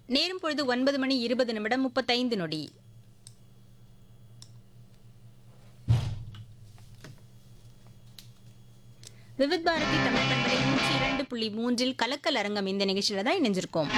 நேரம் பொழுது ஒன்பது மணி இருபது நிமிடம் முப்பத்தைந்து நொடி விவித் பாரதி தமிழ் பண்பலை நூற்றி இரண்டு புள்ளி மூன்றில் கலக்கல் அரங்கம் இந்த நிகழ்ச்சியில தான் இணைஞ்சிருக்கோம்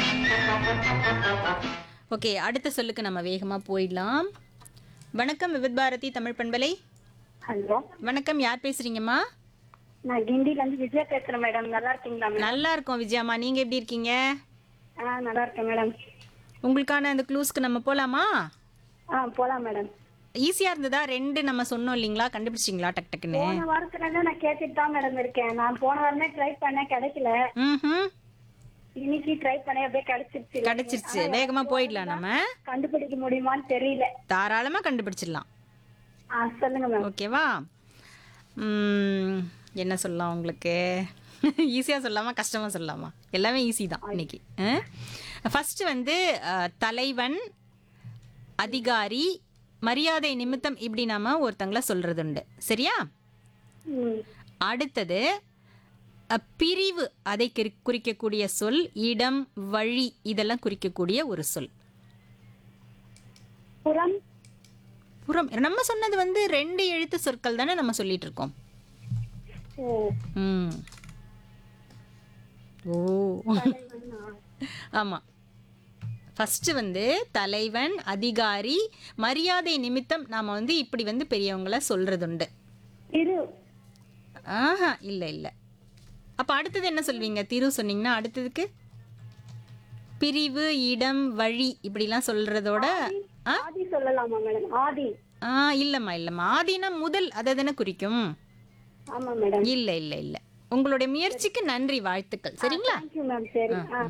ஓகே அடுத்த சொல்லுக்கு நம்ம வேகமா போயிடலாம் வணக்கம் விவித் பாரதி தமிழ் பண்பலை ஹலோ வணக்கம் யார் பேசுறீங்கம்மா நான் கிண்டில இருந்து விஜயா பேசுறேன் மேடம் நல்லா இருக்கீங்களா மேடம் நல்லா இருக்கோம் விஜயாம்மா நீங்க எப்படி இருக்கீங்க ஆ நல்லா இருக்கேன் மேடம் உங்களுக்கான அந்த க்ளூஸ்க்கு நம்ம போலாமா ஆ போலாம் மேடம் ஈஸியா இருந்ததா ரெண்டு நம்ம சொன்னோம் இல்லைங்களா கண்டுபிடிச்சிங்களா டக் டக்குன்னு போன வாரத்துல இருந்து நான் கேட்டுட்டு தான் மேடம் இருக்கேன் நான் போன வாரமே ட்ரை பண்ணேன் கிடைக்கல ம் இன்னைக்கு ட்ரை பண்ணேன் அப்படியே கிடைச்சிருச்சு கிடைச்சிருச்சு வேகமா போயிடலாம் நம்ம கண்டுபிடிக்க முடியுமான்னு தெரியல தாராளமா கண்டுபிடிச்சிடலாம் ஆ சொல்லுங்க மேம் ஓகேவா ம், என்ன சொல்லலாம் உங்களுக்கு ஈஸியாக சொல்லலாமா கஷ்டமாக சொல்லலாமா எல்லாமே ஈஸி தான் இன்னைக்கு ஃபஸ்ட்டு வந்து அஹ், தலைவன் அதிகாரி மரியாதை நிமித்தம் இப்படி நாம ஒருத்தங்கள சொல்றது உண்டு சரியா ம் அடுத்தது அஹ், பிரிவு அதை குறி- குறிக்கக்கூடிய சொல் இடம் வழி இதெல்லாம் குறிக்கக்கூடிய ஒரு சொல் புறம் புறம் நம்ம சொன்னது வந்து ரெண்டு எழுத்து சொற்கள் தானே நம்ம சொல்லிட்டு இருக்கோம் ஓ ம் ஓ ஆமாம் ஃபஸ்ட்டு வந்து தலைவன் அதிகாரி மரியாதை நிமித்தம் நாம் வந்து இப்படி வந்து பெரியவங்கள சொல்கிறதுண்டு இரு ஆஹா இல்லை இல்லை அப்போ அடுத்தது என்ன சொல்வீங்க திரு சொன்னீங்கன்னா அடுத்ததுக்கு பிரிவு இடம் வழி இப்படிலாம் சொல்கிறதோட ஆ ஆதி சொல்லலாமா மேடம் ஆதி ஆ இல்லைம்மா இல்லைம்மா ஆதினா முதல் அதை தானே குறிக்கும் ஆமா மேடம் இல்லை இல்லை இல்லை உங்களுடைய முயற்சிக்கு நன்றி வாழ்த்துக்கள் சரிங்களா தேங்க்யூ மேம் சரி ஆ